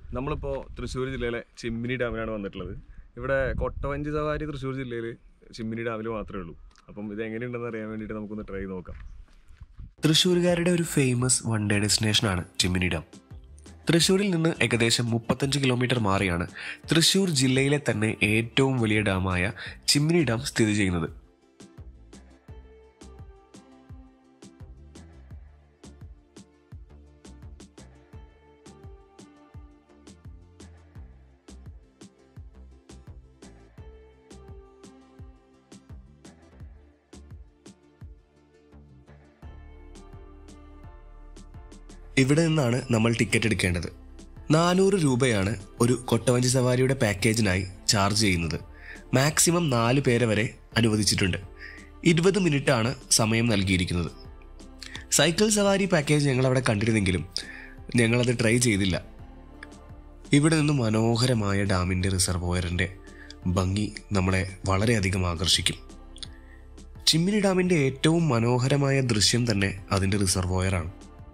നമ്മളിപ്പോൾ തൃശ്ശൂർ ജില്ലയിലെ ചിമ്മിനി ഡാമിലാണ് വന്നിട്ടുള്ളത് ഇവിടെ കൊട്ടവഞ്ചി സവാരി തൃശ്ശൂർ ജില്ലയിൽ ചിമ്മിനി ഡാമിൽ മാത്രമേ ഉള്ളൂ അപ്പം ഇത് എങ്ങനെയുണ്ടെന്ന് അറിയാൻ വേണ്ടിയിട്ട് നമുക്കൊന്ന് ട്രൈ ചെയ്ത് നോക്കാം തൃശ്ശൂരുകാരുടെ ഒരു ഫേമസ് വൺ ഡേ ഡെസ്റ്റിനേഷനാണ് ചിമ്മിനി ഡാം തൃശ്ശൂരിൽ നിന്ന് ഏകദേശം മുപ്പത്തഞ്ച് കിലോമീറ്റർ മാറിയാണ് തൃശ്ശൂർ ജില്ലയിലെ തന്നെ ഏറ്റവും വലിയ ഡാമായ ചിമ്മിനി ഡാം സ്ഥിതി ചെയ്യുന്നത് ഇവിടെ നിന്നാണ് നമ്മൾ ടിക്കറ്റ് എടുക്കേണ്ടത് നാനൂറ് രൂപയാണ് ഒരു കൊട്ടവഞ്ചി സവാരിയുടെ പാക്കേജിനായി ചാർജ് ചെയ്യുന്നത് മാക്സിമം നാല് പേരെ വരെ അനുവദിച്ചിട്ടുണ്ട് ഇരുപത് മിനിറ്റാണ് സമയം നൽകിയിരിക്കുന്നത് സൈക്കിൾ സവാരി പാക്കേജ് ഞങ്ങളവിടെ കണ്ടിരുന്നെങ്കിലും ഞങ്ങളത് ട്രൈ ചെയ്തില്ല ഇവിടെ നിന്ന് മനോഹരമായ ഡാമിൻ്റെ റിസർവോയറിൻ്റെ ഭംഗി നമ്മളെ വളരെയധികം ആകർഷിക്കും ചിമ്മിനി ഡാമിൻ്റെ ഏറ്റവും മനോഹരമായ ദൃശ്യം തന്നെ അതിൻ്റെ റിസർവോയറാണ്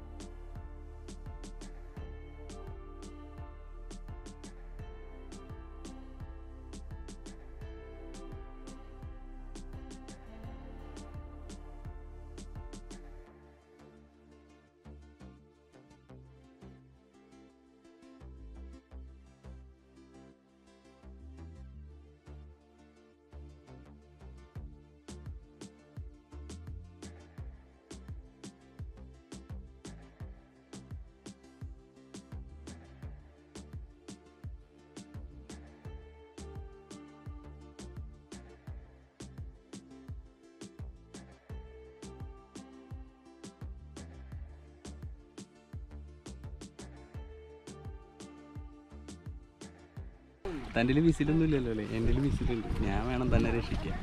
തൻ്റെ വിസിലൊന്നും ഇല്ലല്ലോ അല്ലേ എൻ്റെ വിസിലുണ്ട് ഞാൻ വേണം തന്നെ രക്ഷിക്കാൻ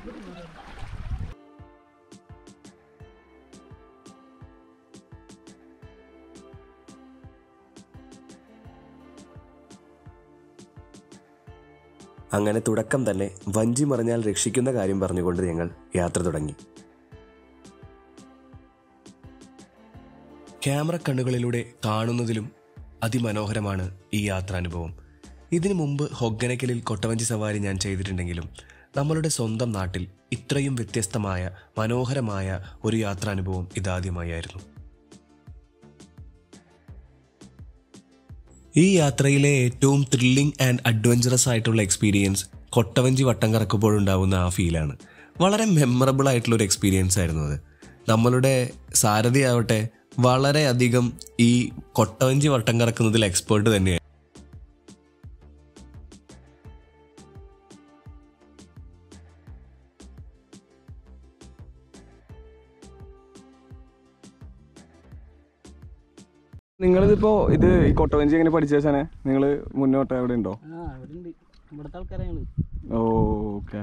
അങ്ങനെ തുടക്കം തന്നെ വഞ്ചി മറിഞ്ഞാൽ രക്ഷിക്കുന്ന കാര്യം പറഞ്ഞുകൊണ്ട് ഞങ്ങൾ യാത്ര തുടങ്ങി ക്യാമറ കണ്ണുകളിലൂടെ കാണുന്നതിലും അതിമനോഹരമാണ് ഈ യാത്രാനുഭവം ഇതിനു മുമ്പ് ഹൊഗ്ഗനക്കലിൽ കൊട്ടവഞ്ചി സവാരി ഞാൻ ചെയ്തിട്ടുണ്ടെങ്കിലും നമ്മളുടെ സ്വന്തം നാട്ടിൽ ഇത്രയും വ്യത്യസ്തമായ മനോഹരമായ ഒരു യാത്രാനുഭവം ഇതാദ്യമായായിരുന്നു ഈ യാത്രയിലെ ഏറ്റവും ത്രില്ലിംഗ് ആൻഡ് അഡ്വഞ്ചറസ് ആയിട്ടുള്ള എക്സ്പീരിയൻസ് കൊട്ടവഞ്ചി വട്ടം കറക്കുമ്പോഴുണ്ടാവുന്ന ആ ഫീലാണ് വളരെ മെമ്മറബിൾ ആയിട്ടുള്ള ഒരു എക്സ്പീരിയൻസ് ആയിരുന്നു അത് നമ്മളുടെ സാരഥി ആവട്ടെ വളരെയധികം ഈ കൊട്ടവഞ്ചി വട്ടം കറക്കുന്നതിൽ എക്സ്പേർട്ട് തന്നെയാണ് നിങ്ങളിതിപ്പോ ഇത് ഈ കൊട്ടവഞ്ചി എങ്ങനെ പഠിച്ചേച്ചാനെ നിങ്ങൾ മുന്നോട്ട് എവിടെ ഉണ്ടോ ആ ഇവിടെ ഉണ്ട് ഇവിടുത്തെ ആൾക്കാരാണ് ഓക്കെ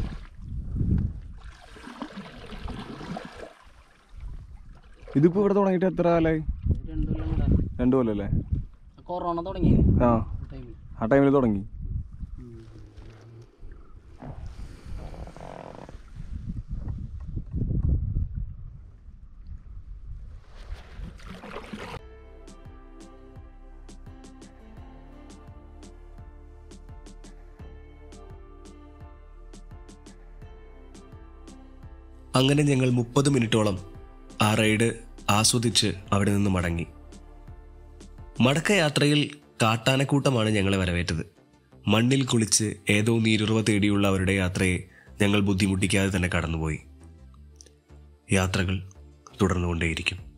ഇതിപ്പോ ഇവിടെ തുടങ്ങിയിട്ട് എത്ര കാലായി രണ്ടു കൊല്ലം കൂടെ രണ്ടു കൊല്ലല്ലേ കൊറോണ തുടങ്ങി ആ ടൈമിൽ ആ ടൈമിൽ തുടങ്ങി അങ്ങനെ ഞങ്ങൾ മുപ്പത് മിനിറ്റോളം ആ റൈഡ് ആസ്വദിച്ച് അവിടെ നിന്ന് മടങ്ങി മടക്കയാത്രയിൽ കാട്ടാനക്കൂട്ടമാണ് ഞങ്ങളെ വരവേറ്റത് മണ്ണിൽ കുളിച്ച് ഏതോ നീരുറവ തേടിയുള്ള അവരുടെ യാത്രയെ ഞങ്ങൾ ബുദ്ധിമുട്ടിക്കാതെ തന്നെ കടന്നുപോയി യാത്രകൾ തുടർന്നുകൊണ്ടേയിരിക്കും